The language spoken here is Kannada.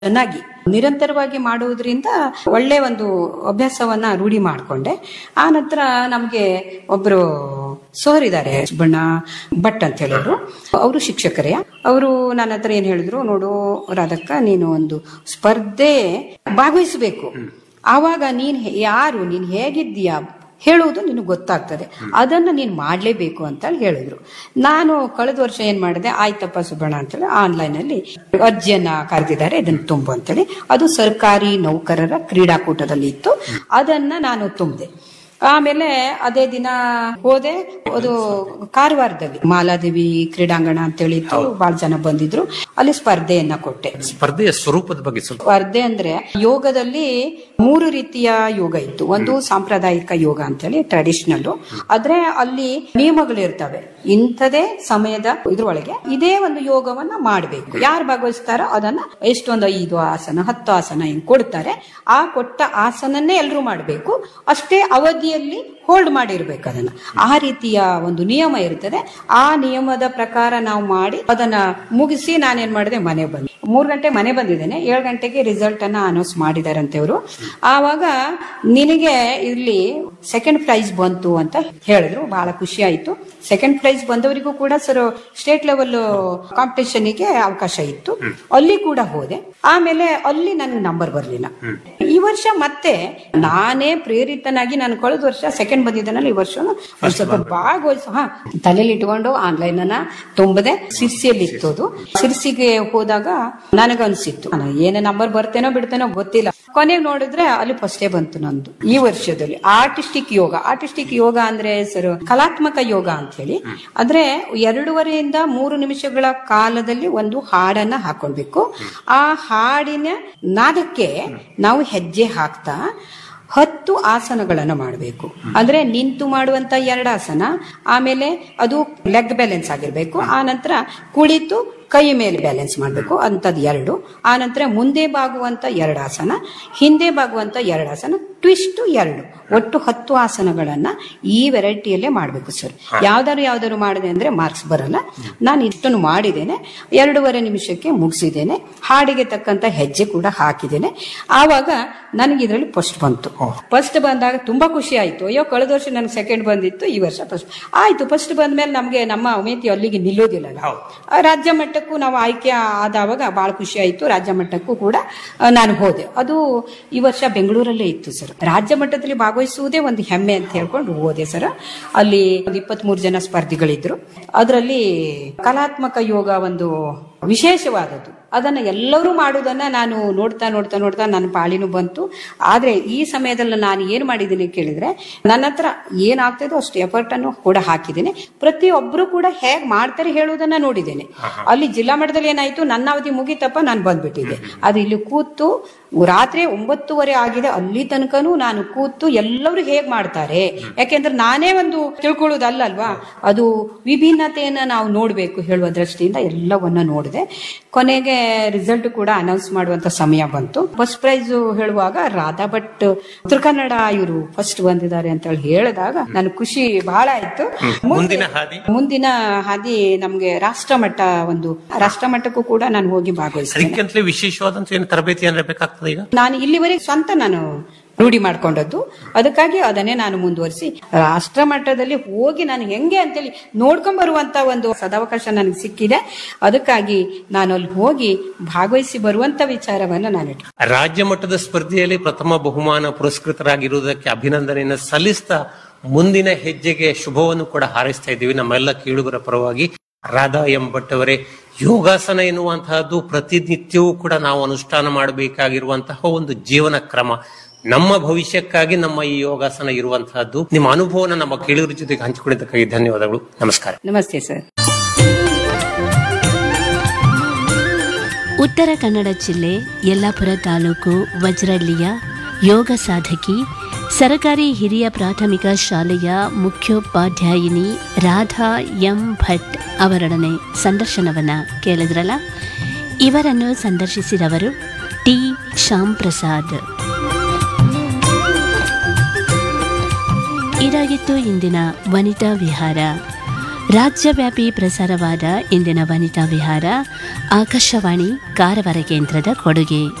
ಚೆನ್ನಾಗಿ ನಿರಂತರವಾಗಿ ಮಾಡುವುದರಿಂದ ಒಳ್ಳೆ ಒಂದು ಅಭ್ಯಾಸವನ್ನ ರೂಢಿ ಮಾಡ್ಕೊಂಡೆ ಆ ನಂತರ ನಮ್ಗೆ ಒಬ್ರು ಸೋರ್ ಇದ್ದಾರೆ ಸುಬ್ಬಣ್ಣ ಭಟ್ ಅಂತ ಹೇಳಿದ್ರು ಅವರು ಶಿಕ್ಷಕರೇ ಅವರು ನನ್ನ ಹತ್ರ ಏನ್ ಹೇಳಿದ್ರು ನೋಡು ರಾಧಕ್ಕ ನೀನು ಒಂದು ಸ್ಪರ್ಧೆ ಭಾಗವಹಿಸಬೇಕು ಆವಾಗ ನೀನ್ ಹೆ- ಯಾರು ನೀನ್ ಹೇಗಿದ್ದೀಯಾ ಹೇಳುವುದು ನಿನಗೆ ಗೊತ್ತಾಗ್ತದೆ ಅದನ್ನ ನೀನು ಮಾಡಲೇಬೇಕು ಅಂತ ಹೇಳಿದ್ರು ನಾನು ಕಳೆದ ವರ್ಷ ಏನ್ ಮಾಡಿದೆ ಆಯ್ತಪ್ಪ ಸುಬ್ಬಣ್ಣ ಅಂತೇಳಿ ಆನ್ಲೈನ್ ಅಲ್ಲಿ ಅರ್ಜಿಯನ್ನ ಕರೆದಿದ್ದಾರೆ ಇದನ್ನ ತುಂಬು ಅಂತೇಳಿ ಅದು ಸರ್ಕಾರಿ ನೌಕರರ ಕ್ರೀಡಾಕೂಟದಲ್ಲಿ ಇತ್ತು ಅದನ್ನ ನಾನು ತುಂಬಿದೆ ಆಮೇಲೆ ಅದೇ ದಿನ ಹೋದೆ ಅದು ಕಾರವಾರದಲ್ಲಿ ಮಾಲಾದೇವಿ ಕ್ರೀಡಾಂಗಣ ಅಂತೇಳಿ ಇತ್ತು ಬಹಳ ಜನ ಬಂದಿದ್ರು ಅಲ್ಲಿ ಸ್ಪರ್ಧೆಯನ್ನ ಕೊಟ್ಟೆ ಸ್ಪರ್ಧೆಯ ಸ್ವರೂಪದ ಬಗ್ಗೆ ಸ್ವಲ್ಪ ಸ್ಪರ್ಧೆ ಅಂದ್ರೆ ಯೋಗದಲ್ಲಿ ಮೂರು ರೀತಿಯ ಯೋಗ ಇತ್ತು ಒಂದು ಸಾಂಪ್ರದಾಯಿಕ ಯೋಗ ಅಂತೇಳಿ ಟ್ರೆಡಿಷನಲ್ ಆದ್ರೆ ಅಲ್ಲಿ ನಿಯಮಗಳು ಇರ್ತವೆ ಇಂಥದೇ ಸಮಯದ ಇದ್ರೊಳಗೆ ಇದೇ ಒಂದು ಯೋಗವನ್ನ ಮಾಡಬೇಕು ಯಾರು ಭಾಗವಹಿಸ್ತಾರೋ ಅದನ್ನ ಎಷ್ಟೊಂದು ಐದು ಆಸನ ಹತ್ತು ಆಸನ ಹಿಂಗ್ ಕೊಡ್ತಾರೆ ಆ ಕೊಟ್ಟ ಆಸನನ್ನೇ ಎಲ್ಲರೂ ಮಾಡಬೇಕು ಅಷ್ಟೇ ಅವಧಿಯಲ್ಲಿ ಹೋಲ್ಡ್ ಮಾಡಿರ್ಬೇಕು ಅದನ್ನ ಆ ರೀತಿಯ ಒಂದು ನಿಯಮ ಇರ್ತದೆ ಆ ನಿಯಮದ ಪ್ರಕಾರ ನಾವು ಮಾಡಿ ಅದನ್ನ ಮುಗಿಸಿ ನಾನೇನ್ ಮಾಡಿದೆ ಮನೆ ಬಂದೆ ಮೂರ್ ಗಂಟೆ ಮನೆ ಬಂದಿದ್ದೇನೆ ಏಳು ಗಂಟೆಗೆ ರಿಸಲ್ಟ್ ಅನ್ನ ಅನೌನ್ಸ್ ಮಾಡಿದಾರಂತೆ ಅವರು ಆವಾಗ ನಿನಗೆ ಇಲ್ಲಿ ಸೆಕೆಂಡ್ ಪ್ರೈಸ್ ಬಂತು ಅಂತ ಹೇಳಿದ್ರು ಬಹಳ ಖುಷಿ ಆಯ್ತು ಸೆಕೆಂಡ್ ಪ್ರೈಸ್ ಬಂದವರಿಗೂ ಕೂಡ ಸರ್ ಸ್ಟೇಟ್ ಲೆವೆಲ್ ಕಾಂಪಿಟೇಷನ್ಗೆ ಅವಕಾಶ ಇತ್ತು ಅಲ್ಲಿ ಕೂಡ ಹೋದೆ ಆಮೇಲೆ ಅಲ್ಲಿ ನನ್ಗೆ ನಂಬರ್ ಬರಲಿಲ್ಲ ಈ ವರ್ಷ ಮತ್ತೆ ನಾನೇ ಪ್ರೇರಿತನಾಗಿ ನಾನು ಕಳೆದ ವರ್ಷ ಸೆಕೆಂಡ್ ಬಂದಿದ್ದಾನಲ್ಲ ಈ ವರ್ಷ ಒಂದ್ ಸ್ವಲ್ಪ ಭಾಗವಹಿಸ ಹಾ ತಲೆಯಲ್ಲಿ ಇಟ್ಕೊಂಡು ಆನ್ಲೈನ್ ಅನ್ನ ತುಂಬದೆ ಸಿರ್ಸಿಯಲ್ಲಿ ಇತ್ತು ಅದು ಸಿರ್ಸಿಗೆ ಹೋದಾಗ ನನಗನ್ಸಿತ್ತು ನಾನು ಏನೇ ನಂಬರ್ ಬರ್ತೇನೋ ಬಿಡ್ತೇನೋ ಗೊತ್ತಿಲ್ಲ ಕೊನೆಗೆ ನೋಡಿದ್ರೆ ಅಲ್ಲಿ ಫಸ್ಟೇ ಬಂತು ನಂದು ಈ ವರ್ಷದಲ್ಲಿ ಆರ್ಟಿಸ್ಟಿಕ್ ಯೋಗ ಆರ್ಟಿಸ್ಟಿಕ್ ಯೋಗ ಅಂದ್ರೆ ಸರ್ ಕಲಾತ್ಮಕ ಯೋಗ ಅಂತ ಹೇಳಿ ಅಂದ್ರೆ ಎರಡೂವರೆಯಿಂದ ಮೂರು ನಿಮಿಷಗಳ ಕಾಲದಲ್ಲಿ ಒಂದು ಹಾಡನ್ನ ಹಾಕೊಳ್ಬೇಕು ಆ ಹಾಡಿನ ನಾದಕ್ಕೆ ನಾವು ಹೆಜ್ಜೆ ಹಾಕ್ತಾ ಹತ್ತು ಆಸನಗಳನ್ನು ಮಾಡಬೇಕು ಅಂದ್ರೆ ನಿಂತು ಮಾಡುವಂತ ಎರಡು ಆಸನ ಆಮೇಲೆ ಅದು ಲೆಗ್ ಬ್ಯಾಲೆನ್ಸ್ ಆಗಿರ್ಬೇಕು ಆ ನಂತರ ಕುಳಿತು ಕೈ ಮೇಲೆ ಬ್ಯಾಲೆನ್ಸ್ ಮಾಡಬೇಕು ಅಂತದ್ ಎರಡು ಆ ನಂತರ ಮುಂದೆ ಬಾಗುವಂತ ಎರಡು ಆಸನ ಹಿಂದೆ ಬಾಗುವಂತ ಎರಡು ಆಸನ ಟ್ವಿಸ್ಟ್ ಎರಡು ಒಟ್ಟು ಹತ್ತು ಆಸನಗಳನ್ನ ಈ ವೆರೈಟಿಯಲ್ಲೇ ಮಾಡಬೇಕು ಸರ್ ಯಾವ್ದಾರು ಯಾವ್ದಾರು ಮಾಡಿದೆ ಅಂದ್ರೆ ಮಾರ್ಕ್ಸ್ ಬರಲ್ಲ ನಾನು ಇಷ್ಟನ್ನು ಮಾಡಿದ್ದೇನೆ ಎರಡೂವರೆ ನಿಮಿಷಕ್ಕೆ ಮುಗಿಸಿದ್ದೇನೆ ಹಾಡಿಗೆ ತಕ್ಕಂತ ಹೆಜ್ಜೆ ಕೂಡ ಹಾಕಿದ್ದೇನೆ ಆವಾಗ ನನಗೆ ಇದರಲ್ಲಿ ಫಸ್ಟ್ ಬಂತು ಫಸ್ಟ್ ಬಂದಾಗ ತುಂಬಾ ಖುಷಿ ಆಯ್ತು ಅಯ್ಯೋ ಕಳೆದ ವರ್ಷ ನನಗೆ ಸೆಕೆಂಡ್ ಬಂದಿತ್ತು ಈ ವರ್ಷ ಫಸ್ಟ್ ಆಯ್ತು ಫಸ್ಟ್ ಬಂದ್ಮೇಲೆ ನಮಗೆ ನಮ್ಮ ಅಮೇತಿ ಅಲ್ಲಿಗೆ ನಿಲ್ಲೋದಿಲ್ಲ ಆ ರಾಜ್ಯ ಮಟ್ಟಕ್ಕೂ ನಾವು ಆಯ್ಕೆ ಆದವಾಗ ಬಹಳ ಖುಷಿ ಆಯ್ತು ರಾಜ್ಯ ಮಟ್ಟಕ್ಕೂ ಕೂಡ ಆ, ನಾನು ಹೋದೆ ಅದು ಈ ವರ್ಷ ಬೆಂಗಳೂರಲ್ಲೇ ಇತ್ತು ಸರ್ ರಾಜ್ಯ ಮಟ್ಟದಲ್ಲಿ ಭಾಗವಹಿಸುವುದೇ ಒಂದು ಹೆಮ್ಮೆ ಅಂತ ಹೇಳ್ಕೊಂಡು ಹೋದೆ ಸರ್ ಅಲ್ಲಿ ಒಂದು ಇಪ್ಪತ್ಮೂರು ಜನ ಸ್ಪರ್ಧಿಗಳಿದ್ರು ಅದರಲ್ಲಿ ಕಲಾತ್ಮಕ ಯೋಗ ಒಂದು ವಿಶೇಷವಾದದ್ದು ಅದನ್ನ ಎಲ್ಲರೂ ಮಾಡುವುದನ್ನ ನಾನು ನೋಡ್ತಾ ನೋಡ್ತಾ ನೋಡ್ತಾ ನನ್ನ ಪಾಳಿನೂ ಬಂತು ಆದ್ರೆ ಈ ಸಮಯದಲ್ಲಿ ನಾನು ಏನ್ ಮಾಡಿದ್ದೀನಿ ಕೇಳಿದ್ರೆ ನನ್ನ ಹತ್ರ ಏನಾಗ್ತದೋ ಅಷ್ಟು ಎಫರ್ಟ್ ಅನ್ನು ಕೂಡ ಹಾಕಿದ್ದೇನೆ ಪ್ರತಿಯೊಬ್ಬರು ಕೂಡ ಹೇಗ್ ಮಾಡ್ತಾರೆ ಹೇಳುವುದನ್ನ ನೋಡಿದ್ದೇನೆ ಅಲ್ಲಿ ಜಿಲ್ಲಾ ಮಟ್ಟದಲ್ಲಿ ಏನಾಯ್ತು ನನ್ನ ಅವಧಿ ಮುಗಿತಪ್ಪ ನಾನು ಬಂದ್ಬಿಟ್ಟಿದ್ದೆ ಅದು ಇಲ್ಲಿ ಕೂತು ರಾತ್ರಿ ಒಂಬತ್ತುವರೆ ಆಗಿದೆ ಅಲ್ಲಿ ತನಕನೂ ನಾನು ಕೂತು ಎಲ್ಲರೂ ಹೇಗ್ ಮಾಡ್ತಾರೆ ಯಾಕೆಂದ್ರೆ ನಾನೇ ಒಂದು ತಿಳ್ಕೊಳ್ಳೋದಲ್ಲ ಅಲ್ವಾ ಅದು ವಿಭಿನ್ನತೆಯನ್ನ ನಾವು ನೋಡ್ಬೇಕು ಹೇಳುವ ದೃಷ್ಟಿಯಿಂದ ಎಲ್ಲವನ್ನ ನೋಡಿದೆ ಕೊನೆಗೆ ರಿಸಲ್ಟ್ ಕೂಡ ಅನೌನ್ಸ್ ಮಾಡುವಂತ ಸಮಯ ಬಂತು ಫಸ್ಟ್ ಪ್ರೈಸ್ ಹೇಳುವಾಗ ರಾಧಾ ಭಟ್ ಉತ್ತರ ಕನ್ನಡ ಇವರು ಫಸ್ಟ್ ಬಂದಿದ್ದಾರೆ ಅಂತ ಹೇಳಿ ಹೇಳಿದಾಗ ನನ್ ಖುಷಿ ಬಹಳ ಆಯ್ತು ಮುಂದಿನ ಹಾದಿ ಮುಂದಿನ ಹಾದಿ ನಮ್ಗೆ ರಾಷ್ಟ್ರ ಮಟ್ಟ ಒಂದು ರಾಷ್ಟ್ರ ಮಟ್ಟಕ್ಕೂ ಕೂಡ ನಾನು ಹೋಗಿ ಭಾಗವಹಿಸ್ತೇನೆ ಅದಕ್ಕಿಂತಲೇ ವಿಶೇಷವಾದಂತ ಏನು ತರಬೇತಿ ಏನಾರ ಬೇಕಾಗ್ತದೆ ಈಗ ನಾನು ಇಲ್ಲಿವರೆಗೆ ಸ್ವಂತ ನಾನು ರೂಢಿ ಮಾಡ್ಕೊಂಡದ್ದು ಅದಕ್ಕಾಗಿ ಅದನ್ನೇ ನಾನು ಮುಂದುವರಿಸಿ ರಾಷ್ಟ್ರ ಮಟ್ಟದಲ್ಲಿ ಹೋಗಿ ನಾನು ಹೆಂಗೆ ಅಂತೇಳಿ ನೋಡ್ಕೊಂಡ್ ಬರುವಂತ ಒಂದು ಸದಾವಕಾಶ ನನಗೆ ಸಿಕ್ಕಿದೆ ಅದಕ್ಕಾಗಿ ನಾನು ಅಲ್ಲಿ ಹೋಗಿ ಭಾಗವಹಿಸಿ ಬರುವಂತ ವಿಚಾರವನ್ನ ನಾನು ಇಟ್ಕೊಂಡೆ. ರಾಜ್ಯ ಮಟ್ಟದ ಸ್ಪರ್ಧೆಯಲ್ಲಿ ಪ್ರಥಮ ಬಹುಮಾನ ಪುರಸ್ಕೃತರಾಗಿರುವುದಕ್ಕೆ ಅಭಿನಂದನೆಯನ್ನು ಸಲ್ಲಿಸ್ತಾ ಮುಂದಿನ ಹೆಜ್ಜೆಗೆ ಶುಭವನ್ನು ಕೂಡ ಹಾರೈಸ್ತಾ ಇದ್ದೀವಿ ನಮ್ಮೆಲ್ಲ ಕೇಳುಗರ ಪರವಾಗಿ ರಾಧಾ ಎಂ ಭಟ್ ಅವರೇ ಯೋಗಾಸನ ಎನ್ನುವಂತಹದ್ದು ಪ್ರತಿನಿತ್ಯವೂ ಕೂಡ ನಾವು ಅನುಷ್ಠಾನ ಮಾಡಬೇಕಾಗಿರುವಂತಹ ಒಂದು ಜೀವನ ಕ್ರಮ ನಮ್ಮ ಭವಿಷ್ಯಕ್ಕಾಗಿ ನಮ್ಮ ಈ ಯೋಗಾಸನ ಇರುವಂತಹದ್ದು ನಿಮ್ಮ ಅನುಭವನ ನಮ್ಮ ಕೇಳುಗರ ಜೊತೆಗೆ ಹಂಚಿಕೊಂಡಿದ್ದಕ್ಕಾಗಿ ಧನ್ಯವಾದಗಳು ನಮಸ್ಕಾರ ನಮಸ್ತೆ ಸರ್ ಉತ್ತರ ಕನ್ನಡ ಜಿಲ್ಲೆ ಯಲ್ಲಾಪುರ ತಾಲೂಕು ವಜ್ರಳ್ಳಿಯ ಯೋಗ ಸಾಧಕಿ ಸರಕಾರಿ ಹಿರಿಯ ಪ್ರಾಥಮಿಕ ಶಾಲೆಯ ಮುಖ್ಯೋಪಾಧ್ಯಾಯಿನಿ ರಾಧಾ ಎಂ ಭಟ್ ಅವರೊಡನೆ ಸಂದರ್ಶನವನ್ನ ಕೇಳಿದ್ರಲ್ಲ ಇವರನ್ನು ಸಂದರ್ಶಿಸಿದವರು ಟಿ ಶ್ಯಾಮ್ ಪ್ರಸಾದ್ ಇದಾಗಿತ್ತು ಇಂದಿನ ವನಿತಾ ವಿಹಾರ ರಾಜ್ಯವ್ಯಾಪಿ ಪ್ರಸಾರವಾದ ಇಂದಿನ ವನಿತಾ ವಿಹಾರ ಆಕಾಶವಾಣಿ ಕಾರವಾರ ಕೇಂದ್ರದ ಕೊಡುಗೆ